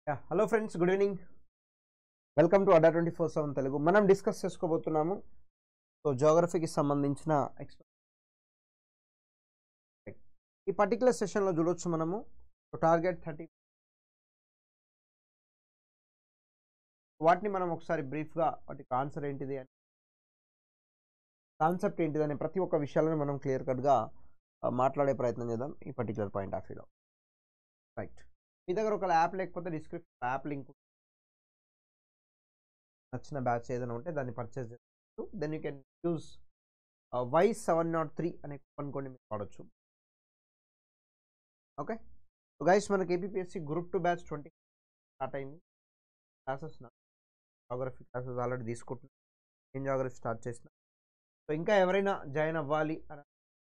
Yeah hello friends good evening welcome to Adda twenty four seven Telugu మనం discuss చేసుకోబోతున్నాము so జోగ్రఫీకి సంబంధించిన ఎక్స్పె ఈ particular సెషన్లో చూడొచ్చు మనము టార్గెట్ థర్టీ వాటిని మనం ఒకసారి బ్రీఫ్గా వాటికి ఆన్సర్ ఏంటిది అని కాన్సెప్ట్ ఏంటిది అనే ప్రతి ఒక్క విషయాలను మనం క్లియర్ కట్గా మాట్లాడే ప్రయత్నం చేద్దాం ఈ పర్టికులర్ పాయింట్ ఆఫ్ వ్యూలో రైట్ మీ దగ్గర ఒక యాప్ లేకపోతే డిస్క్రిప్షన్ యాప్ లింక్ నచ్చిన బ్యాచ్ ఏదైనా ఉంటే దాన్ని పర్చేస్ చేసుకోవచ్చు then you can use Y seven nought three అనే కూపన్ కోడ్ని మీరు వాడచ్చు ఓకే గైస్ మనకి APSC group two batch twenty start అయింది క్లాసెస్ జాగ్రఫీ క్లాసెస్ ఆల్రెడీ తీసుకుంటున్నాం నేను జాగ్రఫీ స్టార్ట్ చేసిన సో ఇంకా ఎవరైనా జాయిన్ అవ్వాలి అని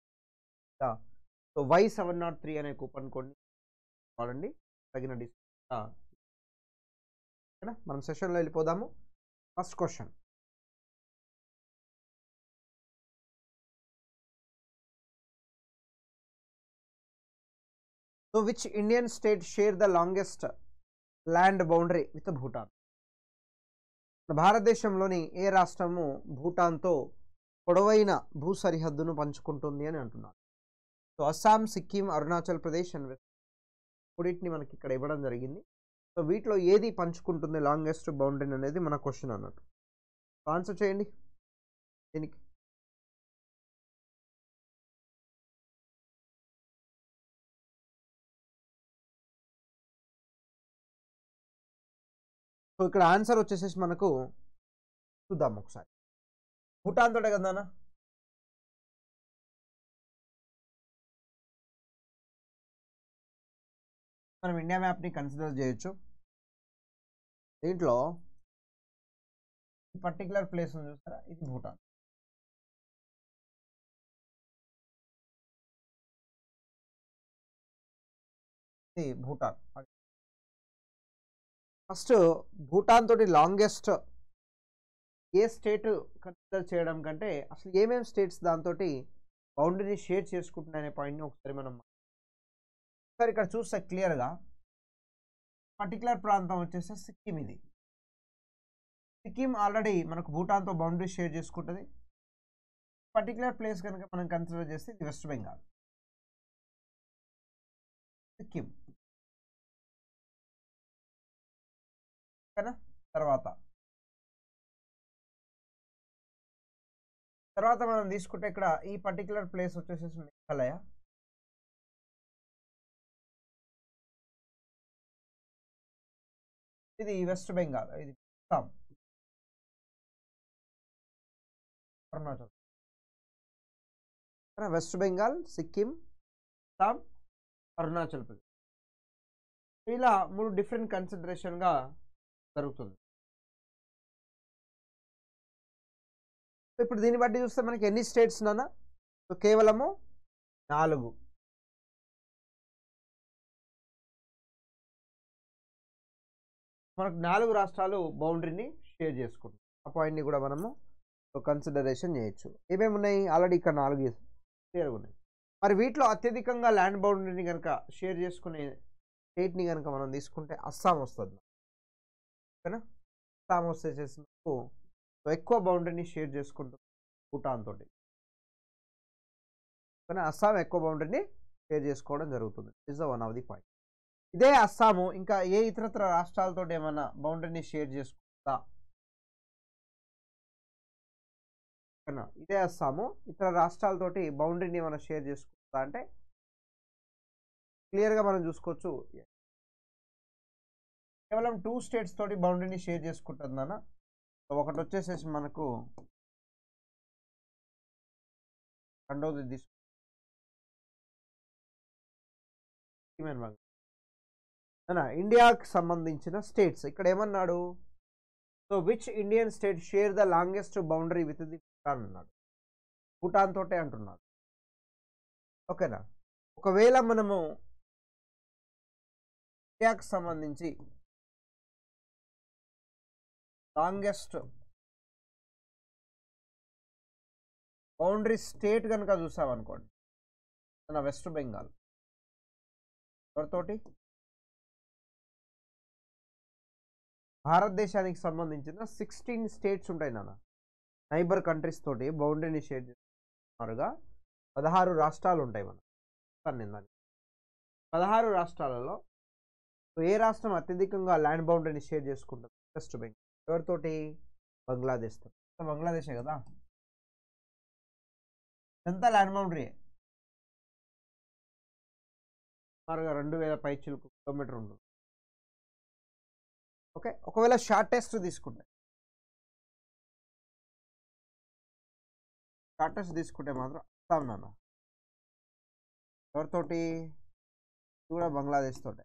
so Y seven nought three అనే కూపన్ కోడ్ని వాడండి తగిన డిస్కౌంట్ ఓకేనా మనం సెషన్లో వెళ్ళిపోదాము first question so which Indian state share the longest land boundary with Bhutan భారతదేశంలోని ఏ రాష్ట్రము భూటాన్తో పొడవైన భూ సరిహద్దును పంచుకుంటుంది అని అంటున్నారు so Assam Sikkim Arunachal Pradesh and west మూడింటిని మనకి ఇక్కడ ఇవ్వడం జరిగింది సో వీటిలో ఏది పంచుకుంటుంది లాంగెస్ట్ బౌండరీ అనేది మన క్వశ్చన్ అన్నట్టు ఆన్సర్ చేయండి దీనికి సో ఇక్కడ ఆన్సర్ వచ్చేసేసి మనకు చూద్దాం ఒకసారి భూటాన్ తోటే కదా మనం ఇండియా మ్యాప్ని కన్సిడర్ చేయొచ్చు దీంట్లో ఈ పర్టికులర్ ప్లేస్ ఉంది చూస్తారా ఇది భూటాన్ ఇది భూటాన్ ఫస్ట్ భూటాన్ తోటి లాంగెస్ట్ ఏ స్టేట్ కన్సిడర్ చేయడం కంటే అసలు ఏమేమి స్టేట్స్ దాంతో బౌండరీని షేర్ చేసుకుంటున్నాయనే పాయింట్ని ఒకసారి మనం ఒకసారి ఇక్కడ చూస్తే క్లియర్గా పర్టికులర్ ప్రాంతం వచ్చేసి సిక్కిం ఇది సిక్కిం ఆల్రెడీ మనకు భూటాన్తో బౌండరీ షేర్ చేసుకుంటుంది పర్టికులర్ ప్లేస్ కనుక మనం కన్సిడర్ చేస్తే ఇది వెస్ట్ బెంగాల్ సిక్కిం ఓకేనా తర్వాత తర్వాత మనం తీసుకుంటే ఇక్కడ ఈ పర్టికులర్ ప్లేస్ వచ్చేసేసి మేఘాలయ ఇది వెస్ట్ బెంగాల్ ఇది అస్సాం అరుణాచల్ వెస్ట్ బెంగాల్ సిక్కిం అస్సాం అరుణాచల్ ప్రదేశ్ ఇలా మూడు డిఫరెంట్ కన్సిడరేషన్గా జరుగుతుంది ఇప్పుడు దీన్ని బట్టి చూస్తే మనకి ఎన్ని స్టేట్స్ నానా కేవలము నాలుగు మనకు నాలుగు రాష్ట్రాలు బౌండరీని షేర్ చేసుకుంటాం ఆ పాయింట్ని కూడా మనము కన్సిడరేషన్ చేయొచ్చు ఏమేమి ఉన్నాయి ఆల్రెడీ ఇక్కడ నాలుగు క్లియర్గా ఉన్నాయి మరి వీటిలో అత్యధికంగా ల్యాండ్ బౌండరీని కనుక షేర్ చేసుకునే స్టేట్ని కనుక మనం తీసుకుంటే అస్సాం వస్తుంది ఓకేనా అస్సాం వచ్చేసేసి మనకు ఎక్కువ బౌండరీని షేర్ చేసుకుంటుంది భూటాన్ తోటి కానీ అస్సాం ఎక్కువ బౌండరీని షేర్ చేసుకోవడం జరుగుతుంది is the one of the point ఇదే అస్సాము ఇంకా ఏ ఇతరత్ర రాష్ట్రాలతో ఏమైనా బౌండరీని షేర్ చేసుకుంటా ఇదే అస్సాము ఇతర రాష్ట్రాలతోటి బౌండరీని ఏమైనా షేర్ చేసుకుంటా అంటే క్లియర్గా మనం చూసుకోవచ్చు కేవలం టూ స్టేట్స్ తోటి బౌండరీని షేర్ చేసుకుంటుందన్న ఒకటి వచ్చేసేసి మనకు రెండోది తీసుకు ఇండియాకి సంబంధించిన స్టేట్స్ ఇక్కడ ఏమన్నాడు so which Indian state share the longest boundary with the Bhutan అన్నాడు భూటాన్ తోటే అంటున్నాడు ఓకేనా ఒకవేళ మనము ఇండియాకి సంబంధించి లాంగెస్ట్ బౌండరీ స్టేట్ కనుక చూసామనుకోండి మన వెస్ట్ బెంగాల్ ఎవరితోటి భారతదేశానికి సంబంధించిన సిక్స్టీన్ స్టేట్స్ ఉంటాయి నాన్న నైబర్ కంట్రీస్ తోటి బౌండరీని షేర్ చేస్తున్నారుగా పదహారు రాష్ట్రాలు ఉంటాయి మనం చెప్తాను నేను దాన్ని పదహారు రాష్ట్రాలలో ఏ రాష్ట్రం అత్యధికంగా ల్యాండ్ బౌండరీని షేర్ చేసుకుంటుంది వెస్ట్ బెంగాల్ ఎవరితోటి బంగ్లాదేశ్ తో బంగ్లాదేశే కదా ఎంత ల్యాండ్ బౌండరీ సుమారుగా రెండు వేల పైచులకు కిలోమీటర్ ఉంటుంది ఓకే ఒకవేళ షార్టెస్ట్ తీసుకుంటే షార్టెస్ట్ తీసుకుంటే మాత్రం అస్సాం నాన్న ఎవరితోటి ఇది కూడా బంగ్లాదేశ్ తోటే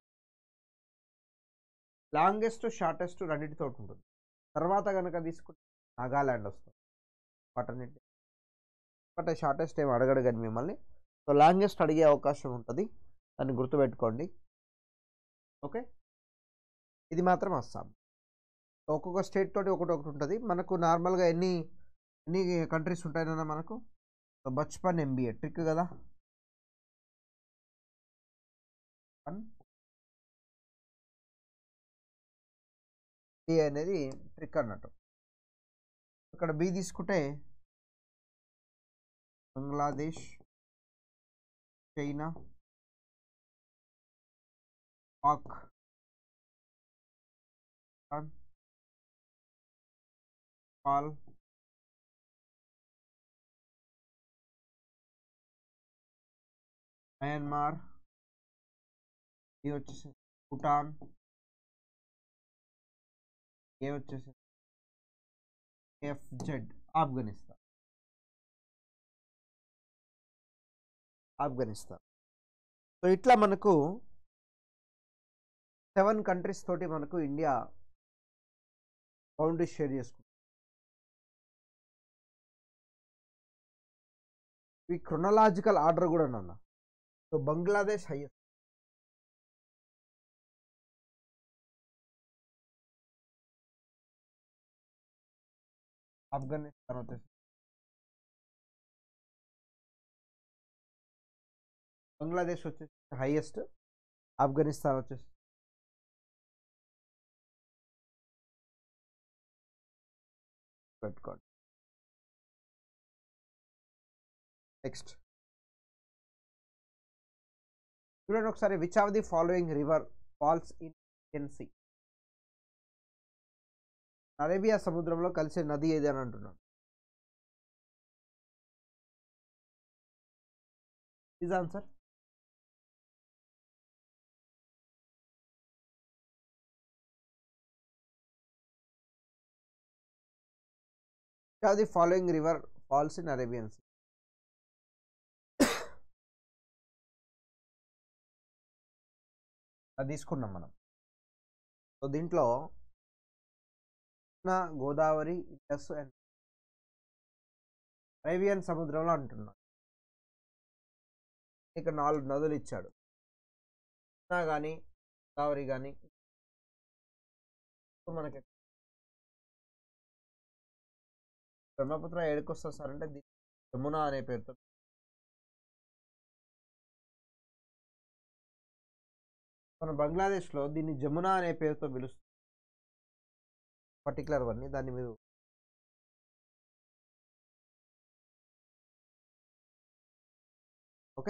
లాంగెస్ట్ షార్టెస్ట్ రెండింటితో ఉంటుంది తర్వాత కనుక తీసుకుంటే నాగాల్యాండ్ వస్తుంది వాటన్నిటి బట్ షార్టెస్ట్ ఏం అడగడు కానీ మిమ్మల్ని సో లాంగెస్ట్ అడిగే అవకాశం ఉంటుంది దాన్ని గుర్తుపెట్టుకోండి ఓకే ఇది మాత్రం అస్సాం ఒక్కొక్క స్టేట్ తోటి ఒకటి ఒకటి ఉంటుంది మనకు నార్మల్గా ఎన్ని ఎన్ని కంట్రీస్ ఉంటాయన్నా మనకు బచ్పన్ ఎంబీఏ ట్రిక్ కదా బి అనేది ట్రిక్ అన్నట్టు ఇక్కడ బి తీసుకుంటే బంగ్లాదేశ్ చైనా పాక్ పాల్ మయన్మార్ ఇది వచ్చేసి భూటాన్ ఏ వచ్చేసి ఎఫ్జెడ్ ఆఫ్ఘనిస్తాన్ ఆఫ్ఘనిస్తాన్ సో ఇట్లా మనకు సెవెన్ కంట్రీస్ తోటి మనకు ఇండియా బౌండరీ షేర్ చేసుకుంటుంది ఈ క్రొనలాజికల్ ఆర్డర్ కూడా నాన్న సో బంగ్లాదేశ్ హైయెస్ట్ ఆఫ్ఘనిస్తాన్ వచ్చేసి బంగ్లాదేశ్ వచ్చేసి హైయెస్ట్ ఆఫ్ఘనిస్తాన్ వచ్చేసి పెట్టుకోండి నెక్స్ట్ చూడండి ఒకసారి which of the following river falls in ఎన్సీ అరేబియా సముద్రంలో కలిసే నది ఏది అని అంటున్నాడు is answer which of the following river falls in Arabian Sea? అది తీసుకున్నాం మనం సో దీంట్లో కృష్ణ గోదావరి ఇండస్ అండ్ అరేబియన్ సముద్రంలో అంటున్నాడు ఇక నాలుగు నదులు ఇచ్చాడు కృష్ణ కానీ గోదావరి కానీ మనకి బ్రహ్మపుత్ర ఏడుకొస్తుంది సార్ అంటే దీన్ని యమున అనే పేరుతో మన బంగ్లాదేశ్లో దీన్ని జమున అనే పేరుతో పిలుస్తుంది పర్టికులర్ వన్ని దాన్ని మీరు ఓకే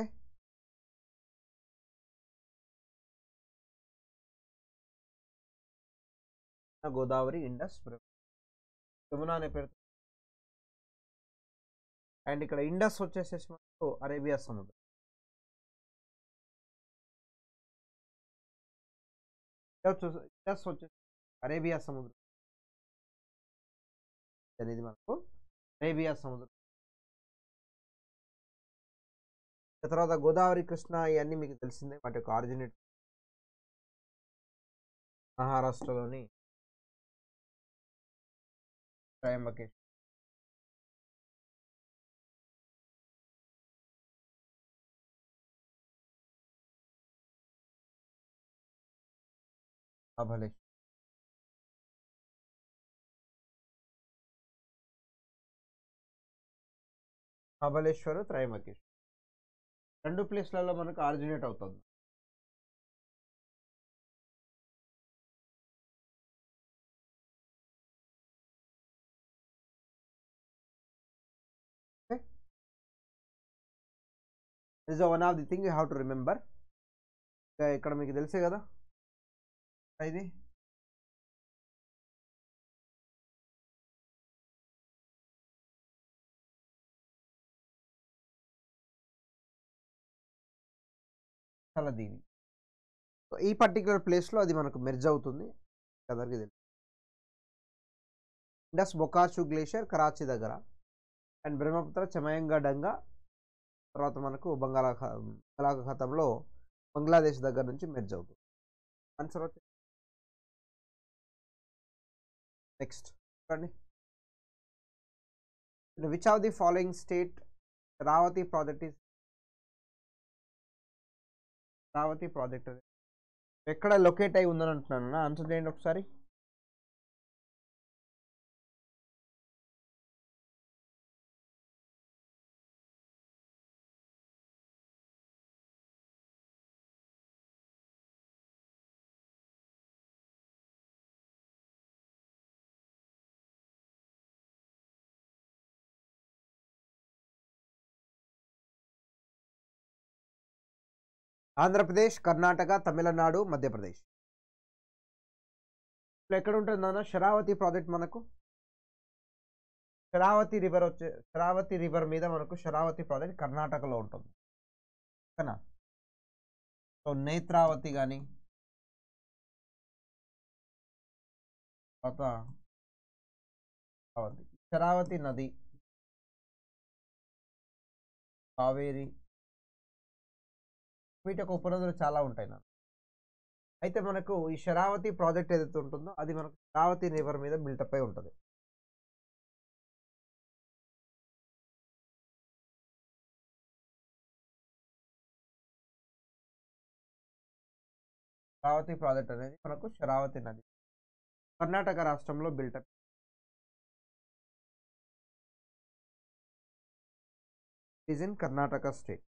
గోదావరి ఇండస్ యమున అనే పేరుతో అండ్ ఇక్కడ ఇండస్ వచ్చేసేసి మనకు అరేబియా సముద్రం ఇండస్ వచ్చేసి అరేబియా సముద్రం అనేది మనకు అరేబియా సముద్రం తర్వాత గోదావరి కృష్ణ ఇవన్నీ మీకు తెలిసిందే వాటి యొక్క ఆరిజినేట్ మహారాష్ట్రలోని ట్రయంబకేశ్వర్ మహాబలేశ్వర్ మహాబలేశ్వర్ త్రయమకేశ్వర్ రెండు ప్లేస్లలో మనకు ఆరిజినేట్ అవుతుంది is one of the thing you have to remember ఇక్కడ మీకు తెలుసే కదా ఇది దీని సో ఈ పర్టికులర్ ప్లేస్లో అది మనకు మెర్జ్ అవుతుంది అందరికీ తెలుసు ఇండస్ బొకాచు గ్లేషియర్ కరాచీ దగ్గర అండ్ బ్రహ్మపుత్ర చమయంగా డంగా తర్వాత మనకు బంగాళాఖా బంగాళాఖాతంలో బంగ్లాదేశ్ దగ్గర నుంచి మెర్జ్ అవుతుంది ఆన్సర్ వచ్చి నెక్స్ట్ చూడండి which of the following state రావతి ప్రాజెక్ట్ ఇస్ రావతి ప్రాజెక్ట్ ఎక్కడ లొకేట్ అయి ఉందని అంటున్నాను ఆన్సర్ చేయండి ఒకసారి ఆంధ్రప్రదేశ్ కర్ణాటక తమిళనాడు మధ్యప్రదేశ్ ఇప్పుడు ఎక్కడ ఉంటుంది నాన్న శరావతి ప్రాజెక్ట్ మనకు శరావతి రివర్ వచ్చే శరావతి రివర్ మీద మనకు శరావతి ప్రాజెక్ట్ కర్ణాటకలో ఉంటుంది ఓకేనా సో నేత్రావతి కానీ తర్వాత శరావతి శరావతి నది కావేరి వీటి యొక్క ఉపనదులు చాలా ఉంటాయి నాకు అయితే మనకు ఈ శరావతి ప్రాజెక్ట్ ఏదైతే ఉంటుందో అది మనకు శరావతి రివర్ మీద బిల్టప్ అయి ఉంటుంది శరావతి ప్రాజెక్ట్ అనేది మనకు శరావతి నది కర్ణాటక రాష్ట్రంలో built up is in Karnataka state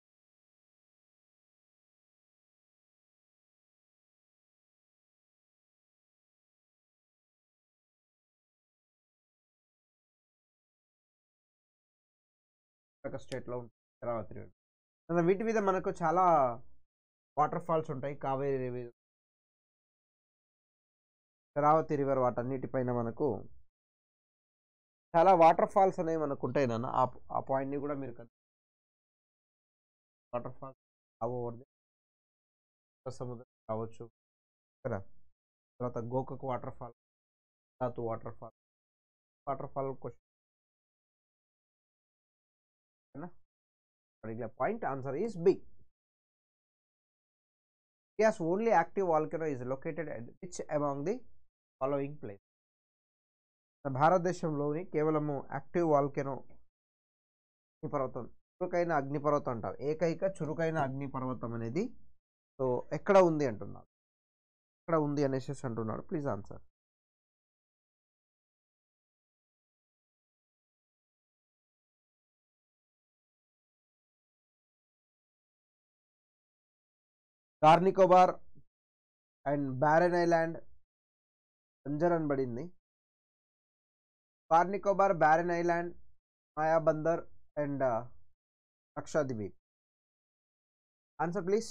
Karnataka స్టేట్లో ఉంటుంది శరావతి రివర్ మన వీటి మీద మనకు చాలా వాటర్ ఫాల్స్ ఉంటాయి కావేరి రివర్ శరావతి రివర్ వాటన్నిటిపైన మనకు చాలా వాటర్ ఫాల్స్ అనేవి మనకు ఉంటాయి నాన్న ఆ ఆ పాయింట్ని కూడా మీరు వాటర్ ఫాల్స్ అవోవర్ది సముద్రం కావచ్చు కదా తర్వాత గోకక్ వాటర్ ఫాల్ ధాతు water fall water fall question particular point answer is b yes only active volcano is located at which among the following place భారతదేశంలోని కేవలము యాక్టివ్ వాల్కెనో అగ్నిపర్వతం చురుకైన అగ్నిపర్వతం అంటారు ఏకైక చురుకైన అగ్నిపర్వతం అనేది సో ఎక్కడ ఉంది అంటున్నారు ఎక్కడ ఉంది అనేసి అంటున్నాడు please answer Car Nicobar and barren island బంజర్ అని పడింది Car Nicobar barren island Mayabunder and Lakshadweep answer please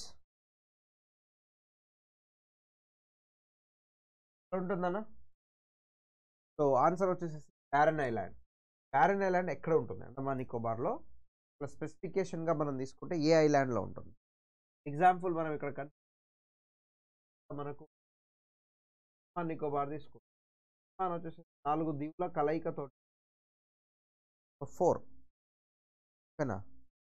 ఉంటుందన్న సో ఆన్సర్ వచ్చేసి బ్యారెన్ ఐలాండ్ బ్యారెన్ ఐలాండ్ ఎక్కడ ఉంటుంది అండమాన్ నికోబార్లో ప్లస్ స్పెసిఫికేషన్గా మనం తీసుకుంటే ఏ ఐలాండ్లో ఉంటుంది ఎగ్జాంపుల్ మనం ఇక్కడ కన్ మనకు అండమాన్ నికోబార్ తీసుకుంటాం మనం వచ్చేసి నాలుగు దీవుల కలయికతో ఫోర్ ఓకేనా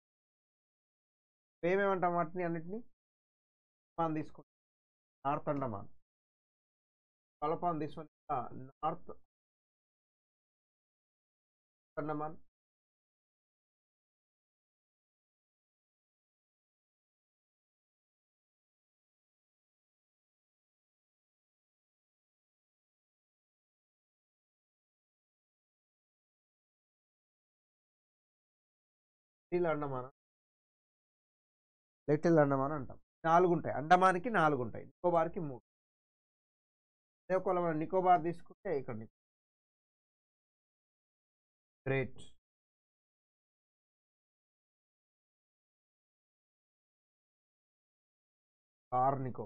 ఏమేమంటాం వాటిని అన్నిటిని మనం తీసుకుంటాం నార్త్ అండమాన్ కలపాన్ తీసుకొని north Andaman little Andaman little Andaman అంటాం నాలుగు ఉంటాయి అండమాన్కి నాలుగు ఉంటాయి నికోబార్కి మూడు అదే ఒకవేళ మనం నికోబార్ తీసుకుంటే ఇక్కడ గ్రేట్ కార్ నికో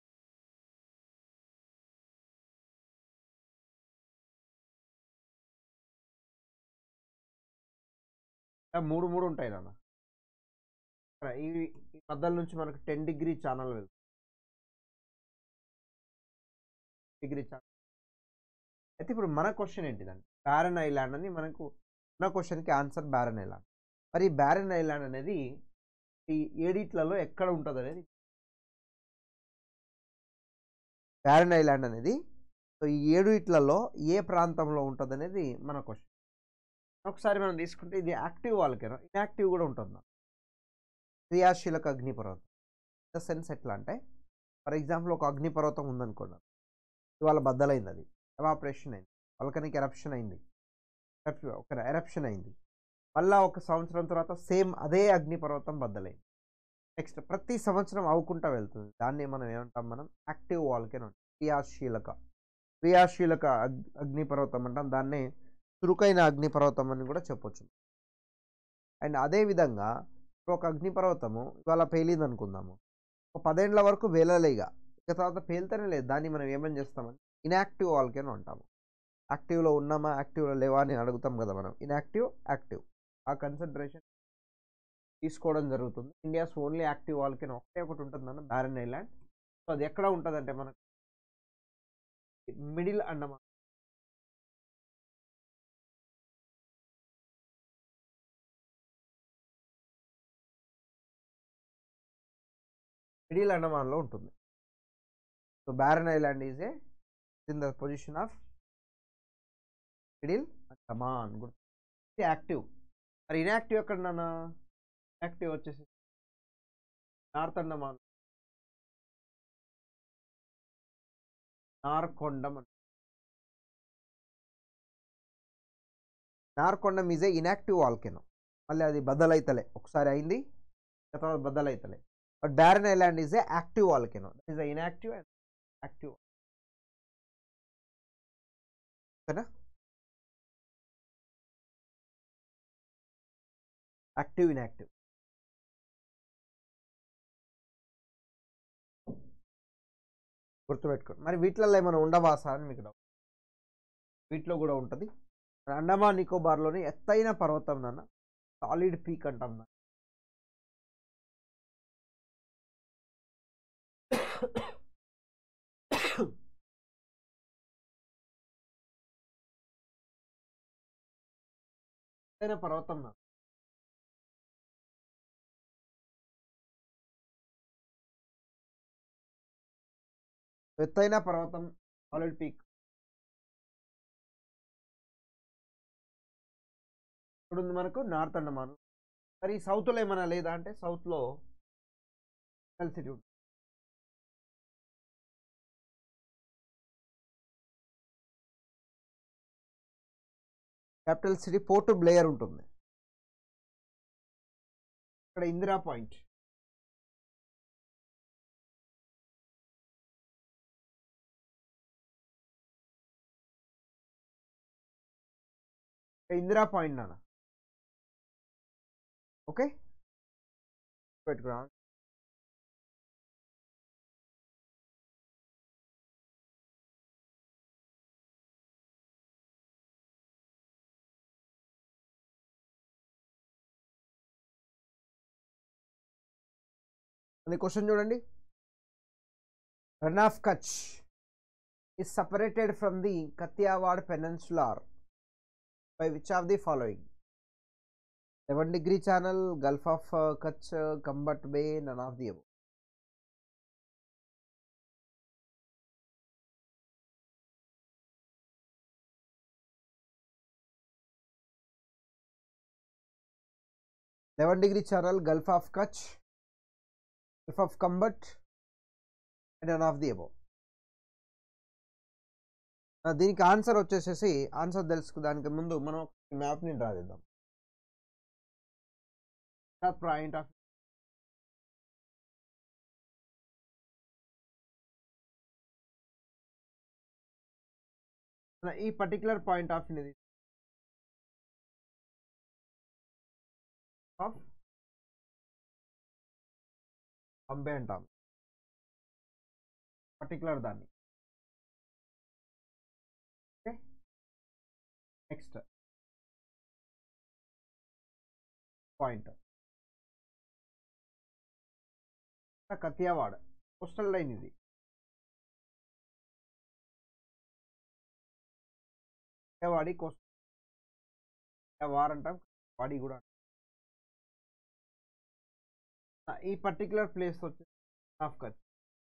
ఇలా మూడు మూడు ఉంటాయి నాన్న ఇక్కడ ఈ ఈ మధ్యలో నుంచి మనకు టెన్ డిగ్రీ ఛానల్ వెళ్తుంది డిగ్రీ ఛానల్ అయితే ఇప్పుడు మన క్వశ్చన్ ఏంటిదండి బ్యారన్ ఐలాండ్ అని మనకు ఉన్న క్వశ్చన్కి ఆన్సర్ బ్యారన్ ఐలాండ్ మరి బ్యారన్ ఐలాండ్ అనేది ఈ ఏడిట్లలో ఎక్కడ ఉంటుంది అనేది బ్యారన్ ఐలాండ్ అనేది సో ఈ ఏడు ఇట్లలో ఏ ప్రాంతంలో ఉంటుంది అనేది మన క్వశ్చన్ ఒకసారి మనం తీసుకుంటే ఇది యాక్టివ్ వాళ్ళకేనా ఇన్యాక్టివ్ కూడా ఉంటుంది క్రియాశీలక అగ్నిపర్వతం ద సెన్స్ ఎట్లా అంటే ఫర్ ఎగ్జాంపుల్ ఒక అగ్నిపర్వతం ఉందనుకోండి ఇవాళ బద్దలైంది అది ఎవాపరేషన్ అయింది వల్కనిక్ ఎరప్షన్ అయింది ఒక ఎరప్షన్ అయింది మళ్ళా ఒక సంవత్సరం తర్వాత సేమ్ అదే అగ్నిపర్వతం బద్దలైంది నెక్స్ట్ ప్రతి సంవత్సరం అవ్వుకుంటా వెళ్తుంది దాన్ని మనం ఏమంటాం మనం యాక్టివ్ వాల్కెన్ క్రియాశీలక క్రియాశీలక అగ్ అగ్నిపర్వతం అంటాం దాన్నే చురుకైన అగ్నిపర్వతం అని కూడా చెప్పొచ్చు అండ్ అదేవిధంగా ఇప్పుడు ఒక అగ్నిపర్వతము ఇవాళ పేలింది అనుకుందాము ఒక పదేండ్ల వరకు వేలలేగా ఇక తర్వాత పేలుతూనే లేదు దాన్ని మనం ఏమని చేస్తామని ఇన్యాక్టివ్ వాల్కెన్ అంటాము యాక్టివ్లో ఉన్నామా యాక్టివ్లో లేవా అని అడుగుతాం కదా మనం ఇన్యాక్టివ్ యాక్టివ్ ఆ కన్సన్ట్రేషన్ తీసుకోవడం జరుగుతుంది ఇండియాస్ ఓన్లీ యాక్టివ్ వాల్కెన్ ఒకటే ఒకటి ఉంటుందన్న బ్యారన్ ఐలాండ్ సో అది ఎక్కడ ఉంటుందంటే మనకు మిడిల్ అండమాన్ మిడిల్ అండమాన్లో ఉంటుంది so barren island is a in the position of middle Andaman గుర్తు యాక్టివ్ మరి ఇన్యాక్టివ్ ఎక్కడన్నా యాక్టివ్ వచ్చేసి నార్త్ అండమాన్ నార్కొండం అంట Narcondam is a inactive volcano మళ్ళీ అది బద్దలైతలే ఒకసారి అయింది తర్వాత బద్దలైతలే but barren island is a active volcano is a inactive and active ఓకేనా యాక్టివ్ ఇన్యాక్టివ్ గుర్తుపెట్టుకోండి మరి వీటిలలో ఏమైనా ఉండవా సార్ అని మీకు డౌట్ వీటిలో కూడా ఉంటుంది అండమాన్ నికోబార్లోని ఎత్తైన పర్వతం నాన్న సాలిడ్ పీక్ అంటాం నాన్న ఎత్తైన పర్వతం నా ఎత్తైన పర్వతం సాలిడ్ పీక్ ఇప్పుడు ఉంది మనకు నార్త్ అండమాన్ మరి సౌత్లో ఏమైనా లేదా అంటే సౌత్లో సిటీ ఉంటుంది క్యాపిటల్ సిటీ పోర్ట్ బ్లేయర్ ఉంటుంది ఇక్కడ ఇందిరా పాయింట్ ఇందిరా పాయింట్ నాన్న ఓకే పెట్టుకురా క్వశ్చన్ చూడండి run of Kutch is separated from the Kathiawar Peninsula by which of the following? 7 degree channel, Gulf of uh, Kutch, uh, Kambat Bay, none of the above. Eleven degree channel, Gulf of Kutch, Gulf of Kambat, and none of the above. ఆ, దీనికి answer వచ్చేసేసి answer తెలుసుకోదానికి ముందు మనం మ్యాప్ని draw చేద్దాం point of ఈ particular point of ఇది ఆఫ్ బాంబే అంటాం పర్టికులర్ దాన్ని okay next point Kathiawar coastal line ఇది వాడి కోస్టల్ వార్ అంటాం వాడి కూడా ఈ పర్టికులర్ ప్లేస్ వచ్చి ఆఫ్ కచ్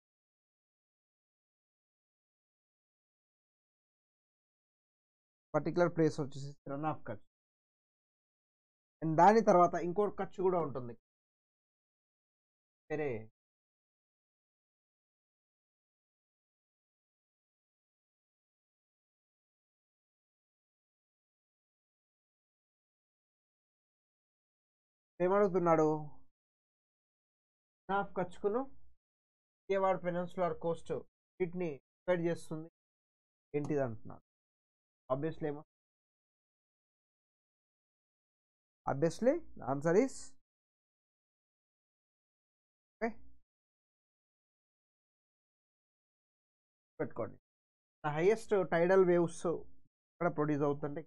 పర్టికులర్ ప్లేస్ వచ్చేసి రన్ ఆఫ్ కచ్ అండ్ దాని తర్వాత ఇంకోటి ఖర్చు కూడా ఉంటుంది వేరే ఏమడుగుతున్నాడు ఆఫ్ కచ్కును విజయవాడ పెనన్సులర్ కోస్ట్ వీటిని డివైడ్ చేస్తుంది ఏంటిది అంటున్నాడు ఆబ్వియస్లీ ఏమో ఆబ్వియస్లీ ఆన్సర్ ఈస్ ఓకే పెట్టుకోండి హైయెస్ట్ టైడల్ వేవ్స్ ఇక్కడ ప్రొడ్యూస్ అవుతుంటే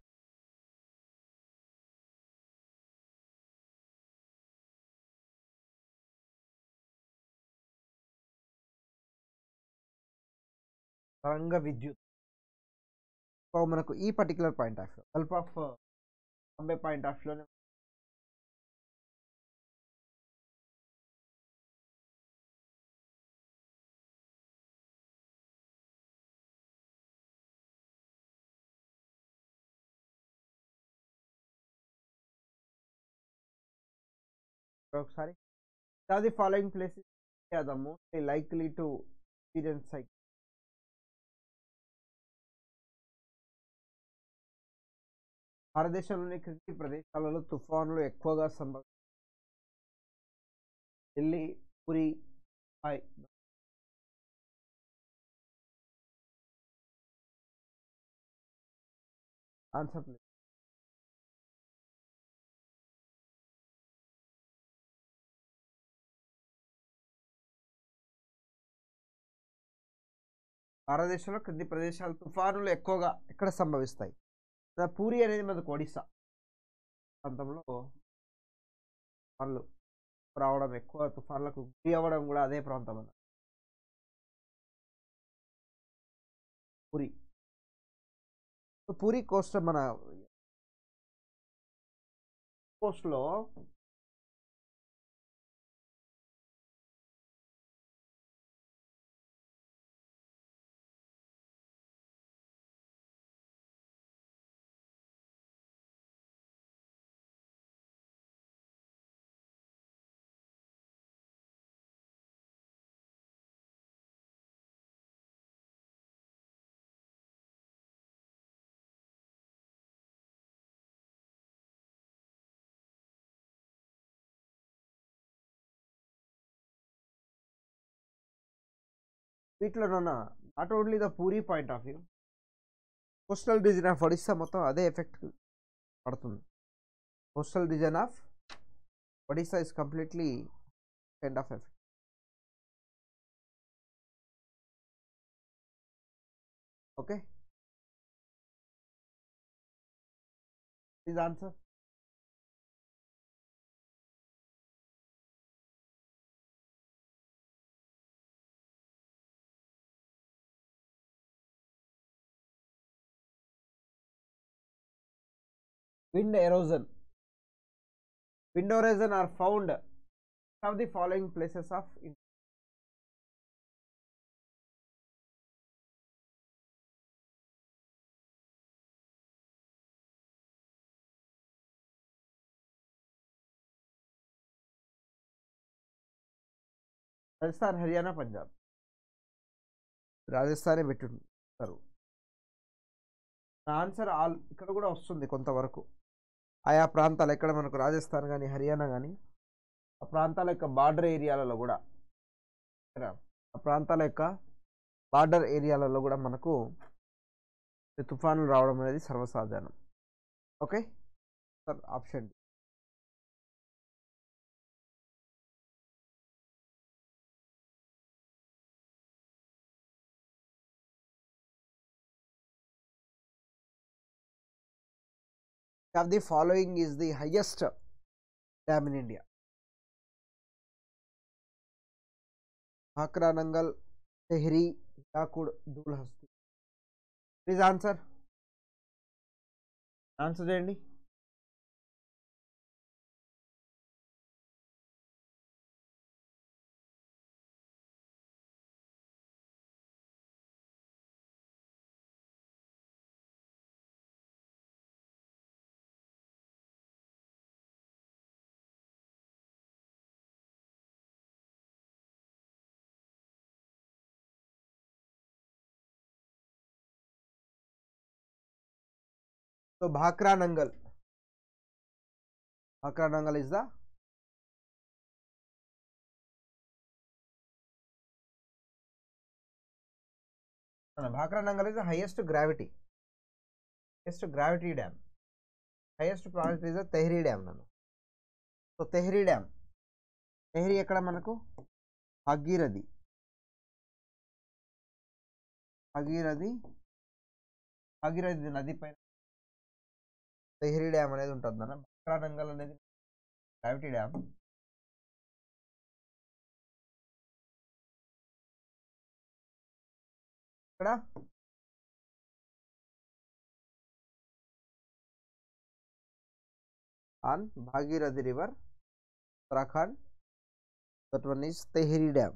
తరంగ విద్యుత్ సో మనకు ఈ particular point of view gulf of Bombay point of వ్యూలోనే ఒకసారి the following places are the mostly likely to experience cyclone భారతదేశంలోని క్రింది ప్రదేశాలలో తుఫానులు ఎక్కువగా సంభవ ఢిల్లీ పురి ముంబై ఆన్సర్ ప్లీజ్ భారతదేశంలో క్రింది ప్రదేశాలు తుఫానులు ఎక్కువగా ఎక్కడ సంభవిస్తాయి ఇక్కడ పూరి అనేది మనకు ఒడిస్సా ప్రాంతంలో తుఫాన్లు రావడం ఎక్కువ తుఫాన్లకు గురి అవ్వడం కూడా అదే ప్రాంతం అన్న పూరి సో పూరి కోస్ట్ మన కోస్ట్లో వీటిలోనన్నా not only the Puri point of view coastal design of Odisha మొత్తం అదే ఎఫెక్ట్ పడుతుంది coastal design of Odisha is completely kind of effect okay is answer wind erosion wind erosion are found of the following places of India. Rajasthan Haryana Punjab రాజస్థానే పెట్టుంటారు answer all ఇక్కడ కూడా వస్తుంది కొంతవరకు ఆయా ప్రాంతాలు ఎక్కడ మనకు రాజస్థాన్ కానీ హర్యానా కానీ ఆ ప్రాంతాల యొక్క బార్డర్ ఏరియాలలో కూడా ఇక్కడ ఆ ప్రాంతాల యొక్క బార్డర్ ఏరియాలలో కూడా మనకు తుఫానులు రావడం అనేది సర్వసాధారణం okay sir option of the following is the highest dam in India? Bhakra Nangal, Tehri, Yakud, Dulhasti. Please answer. Answer చేయండి So Bhakra Nangal. Bhakra Nangal is the no, no, Bhakra Nangal is the highest gravity. Highest gravity dam. Highest project is the Tehri dam. నన్ను సో Tehri dam Tehri ఎక్కడ మనకు భగీరథి భగీరథి భగీరథి నది పైన Tehri dam అనేది ఉంటుంది అన్న బక్రా నంగల్ అనేది గ్రావిటీ డ్యామ్ ఇక్కడ on Bhagirathi river Uttarakhand that one is Tehri dam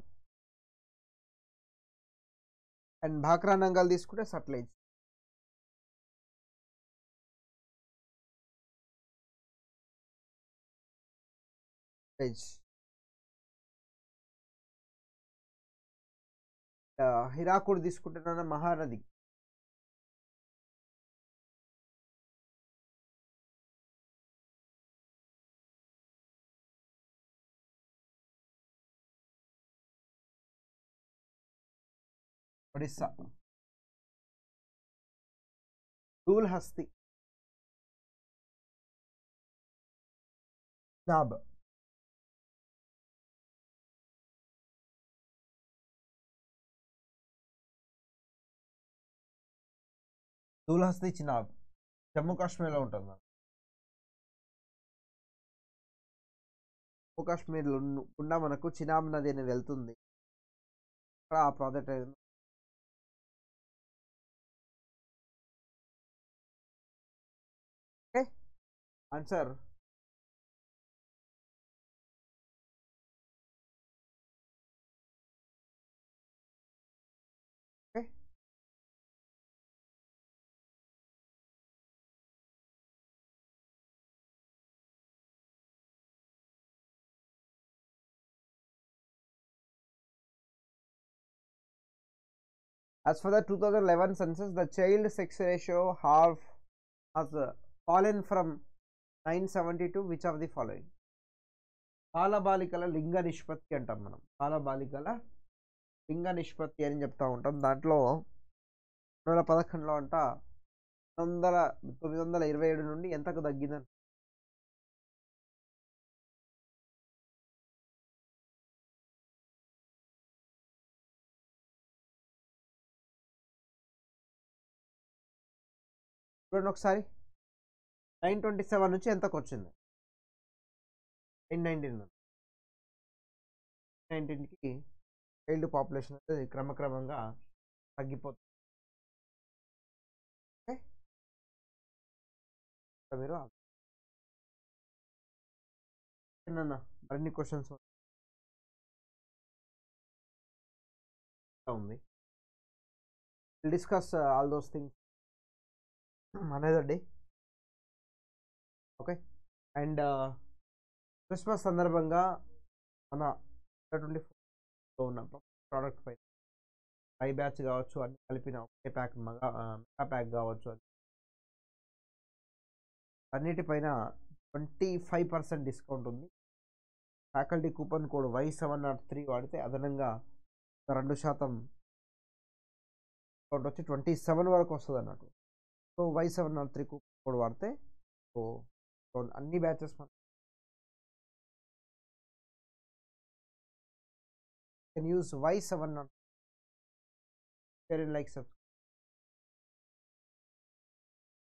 and Bhakra Nangal తీసుకుంటే సట్లైజ్ సట్లైజ్ హిరాకుడ్ తీసుకుంటే మహానది ఒడిస్సా దూల్హస్తి నాబ్ దూల్హస్తి చినాబ్ జమ్మూ కాశ్మీర్లో ఉంటుంది జమ్మూ కాశ్మీర్ గుండా మనకు చినాబ్ నది అనేది వెళ్తుంది అక్కడ ఆ ప్రాజెక్ట్ అనేది okay answer okay As for the 2011 census, the child sex ratio half has uh, fallen from 970 to which of the following? బాలబాలికల లింగ నిష్పత్తి అంటాం మనం బాలబాలికల లింగ నిష్పత్తి అని చెప్తా ఉంటాం దాంట్లో రెండు వేల పదకొండులో అంట వందల తొమ్మిది వందల ఇరవై ఏడు నుండి ఎంతకు తగ్గిందని చూడండి ఒకసారి నైన్ ట్వంటీ సెవెన్ నుంచి ఎంతకు వచ్చింది నైన్ నైన్టీన్ నైన్టీన్కి చైల్డ్ పాపులేషన్ అనేది క్రమక్రమంగా తగ్గిపోతుంది ఓకే మీరు ఏనన్నా మరిన్ని క్వశ్చన్స్ ఉంది డిస్కస్ ఆల్ దోస్ థింగ్స్ అనేదండి ఓకే అండ్ క్రిస్మస్ సందర్భంగా మన ట్వంటీ ఫోర్ ఉన్న ప్రోడక్ట్ పై ఐ బ్యాచ్ కావచ్చు అన్ని కలిపిన ఒకే ప్యాక్ మగా మెగా ప్యాక్ కావచ్చు అది అన్నిటిపైన ట్వంటీ ఫైవ్ పర్సెంట్ డిస్కౌంట్ ఉంది faculty coupon code Y seven nought three వాడితే అదనంగా ఒక రెండు శాతం డిస్కౌంట్ వచ్చి ట్వంటీ సెవెన్ వరకు వస్తుంది అన్నట్టు so Y seven nought three coupon code వాడితే సో అన్ని బ్యాచెస్ మనం can use Y seven nought share and like subscribe